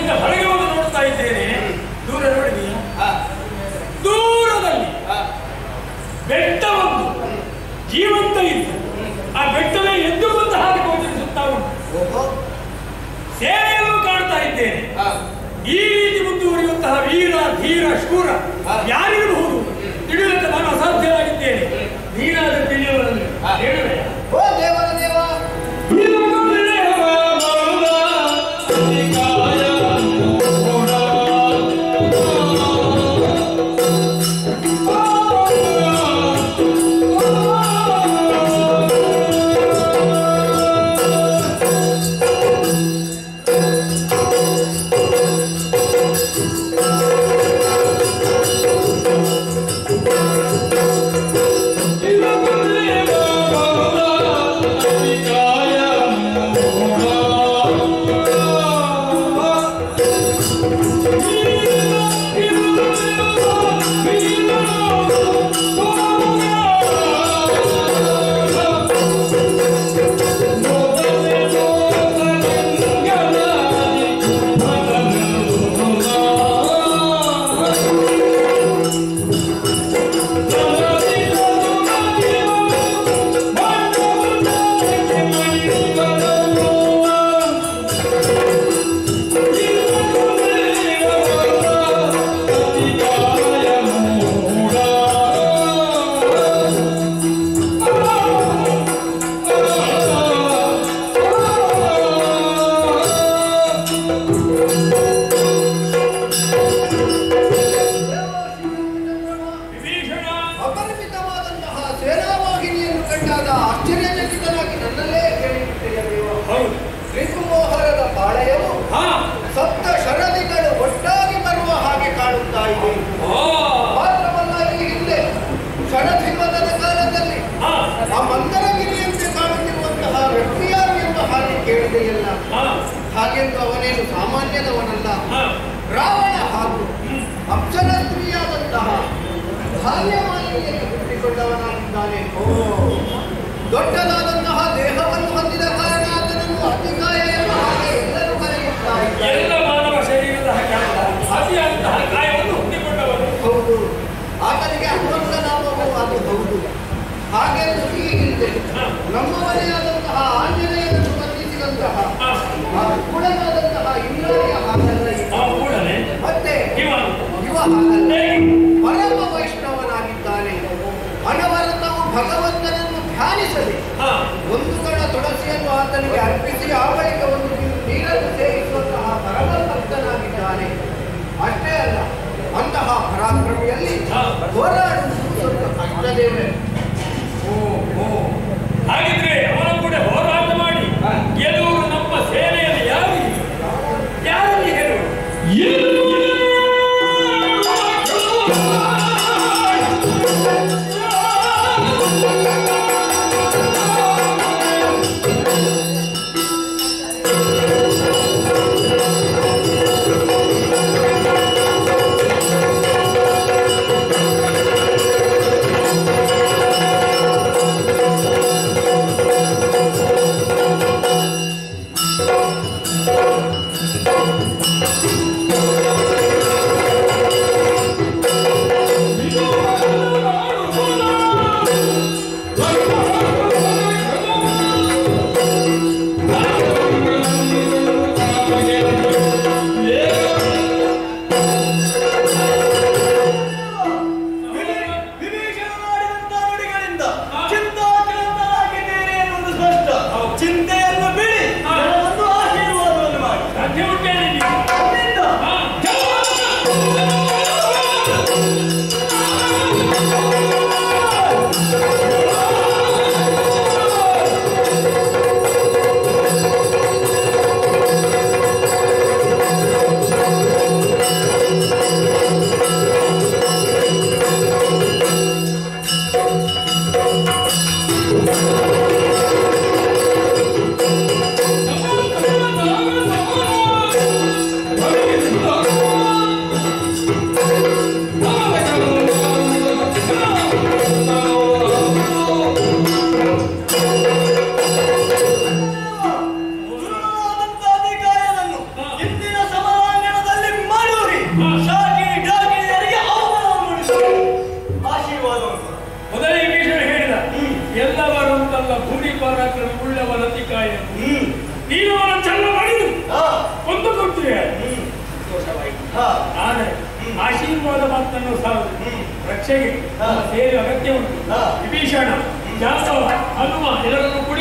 ಅಲ್ಲಿಂದ ಹೊರಗೆ ಬಂದು ನೋಡ್ತಾ ಇದ್ದೇನೆ ದೂರ ನೋಡಿದೀಯಾ ಆ, ದೂರದಲ್ಲಿ ಆ, ಬೆಟ್ಟವೊಂದು ಜೀವಂತ ಇದೆ ಆ ಬೆಟ್ಟವೇ ಎದ್ದು ಬಂದು ಹಾಗೆ ಗೋಚರಿಸುತ್ತಾ ಉಂಟು ಓಹೋ ಸೇನೆಯನ್ನು ಕಾಣ್ತಾ ಇದ್ದೇನೆ ಆ, ಈ ರೀತಿ ಮುಂದುವರಿಯುವಂತಹ ವೀರ ಧೀರ ಶೂರ ಹಾ. ಯಾರಿರಬಹುದು ತಿಳಿಯುವಂತೆ ನಾನು ಅಸಾಧ್ಯವಾಗಿದ್ದೇನೆ ನೀನಾದರೂ ತಿಳಿಯುವವರಲ್ಲಿ ಹಾ. ಹೇಳುವೆ ಓ ದೇವರ ದೇವ ವಿಭೀಷಣ ಅಪರಿಮಿತವಾದಂತಹ ಸೇನಾವಾಹಿನಿಯನ್ನು ಕಂಡಾಗ ಆಶ್ಚರ್ಯಚಕಿತನಾಗಿ ನನ್ನಲ್ಲೇ ಕೇಳಿಬಿಟ್ಟೆಯ ದೇವ ಹೌದು ತ್ರಿಪುಮೋಹರದ ಪಾಳೆಯವು ಹಾ ಸಪ್ತ ಶರದಿಗಳು ಒಟ್ಟಾಗಿ ಬರುವ ಹಾಗೆ ಕಾಣುತ್ತಾ ಇದೆ ಆ, ಮಾತ್ರವಲ್ಲ ಈ ಹಿಂದೆ ಷಡಧಿಮದನ ಕಾಲದಲ್ಲಿ ಹಾ ಆ ಮಂದರಗಿರಿಯಂತೆ ಕಾಣುತ್ತಿರುವಂತಹ ವ್ಯಕ್ತಿಯಾರು ಎಂಬ ಹಾಗೆ ಕೇಳಿದೆಯಲ್ಲ ಹಾ ಹಾಗೆಂದು ಅವನೇನು ಸಾಮಾನ್ಯದವನಲ್ಲ ಹಾ ರಾವಣ ಹಾಗೂ ಅಪ್ಸರ ಸ್ತ್ರೀಯಾದಂತಹ ಧಾನ್ಯಮಾಲಿನಿಯನ್ನು ಹುಟ್ಟಿಕೊಂಡವನಾಗಿದ್ದಾನೆ ದೊಡ್ಡದಾದಂತಹ ದೇಹವನ್ನು ಹೊಂದಿದ ಕಾರಣ ಆತನನ್ನು ಅತಿಕಾಯ ಎಂಬ ಹಾಗೆ ಎಲ್ಲರೂ ಕರೆಯುತ್ತಾ ಇದ್ದಾರೆ ಎಲ್ಲ ಮಾನವ ಶರೀರದ ಹಾಗೆ ಅಲ್ಲ ಅತಿಯಾದಂತಹ ಕಾಯವನ್ನು ಹೊಂದಿಕೊಂಡವನು ಹೌದು ಆತನಿಗೆ ಹನುಮಂತ ನಾಮವು ಅದು ಹೌದು ಹಾಗೆಂದು ಈ ಹಿಂದೆ ನಮ್ಮವನೇ ಆದಂತಹ ಆಂಜನೇಯನನ್ನು ಬಂಧಿಸಿದಂತಹ ಆ, ಆ ಕೂಡಲಾದಂತಹ ಇಂದ್ರಿಯ ಹಾಗಲ್ಲ ಇವ. ಆ ಕೂಡಲೇ ಮತ್ತೆ ಇವ ಇವ ಹಾಗಲ್ಲ ಹೇಗೆ? ಪರಮ ವೈಷ್ಣವನಾಗಿದ್ದಾನೆ ಅನವರತವು ಭಗವಂತನನ್ನು ಧ್ಯಾನಿಸದೆ ಹಾ ಒಂದು ಕಣ ತುಳಸಿಯನ್ನು ಆತನಿಗೆ ಅರ್ಪಿಸಿ ಆ ಬಳಿಕ ಒಂದು ಬಿಂದು ನೀರನ್ನು ಸೇರಿಸುವಂತಹ ಪರಮ ಭಕ್ತನಾಗಿದ್ದಾನೆ ಅಷ್ಟೇ ಅಲ್ಲ ಅಂತಹ ಪರಾಕ್ರಮಿಯಲ್ಲಿ ಹಾ. ಹೋರಾಡುವುದು ಸ್ವಲ್ಪ ಕಷ್ಟದೇವೆ ಓ ಓ ಹಾಗಿದ್ರೆ ಅವನ ಕೂಡ ಹೋರಾಟ ಮಾಡಿ ಗೆಲುವು ನಮ್ಮ ಸೇನೆಯಲ್ಲಿ ಯಾರಿಗೆ ಯಾರಿಗೆ ಹೇಳು ಆ ಅವನಲ್ಲ ಭೂಮಿ ಪರಾಕ್ರಮ ಉಳ್ಳವನತಿಕಾಯ ಹ್ಮ್ ನೀನು ಅವನ ಚಲ್ಲ ಮಾಡಿದು ಹಾ ಒಂದು ಕೊಟ್ಟಿದೆ ಹ್ಮ್ ಸಂತೋಷವಾಯಿತು ಹಾ ಆದರೆ ಆಶೀರ್ವಾದ ಮಾತನ್ನು ಸಾಲದು ಹ್ಮ್. ರಕ್ಷೆಗೆ ಹಾ. ಸೇರಿ ಅಗತ್ಯ ಉಂಟು ಹಾ. ವಿಭೀಷಣ ಜಾಸವ ಹನುಮ ಎಲ್ಲರನ್ನು ಕೂಡ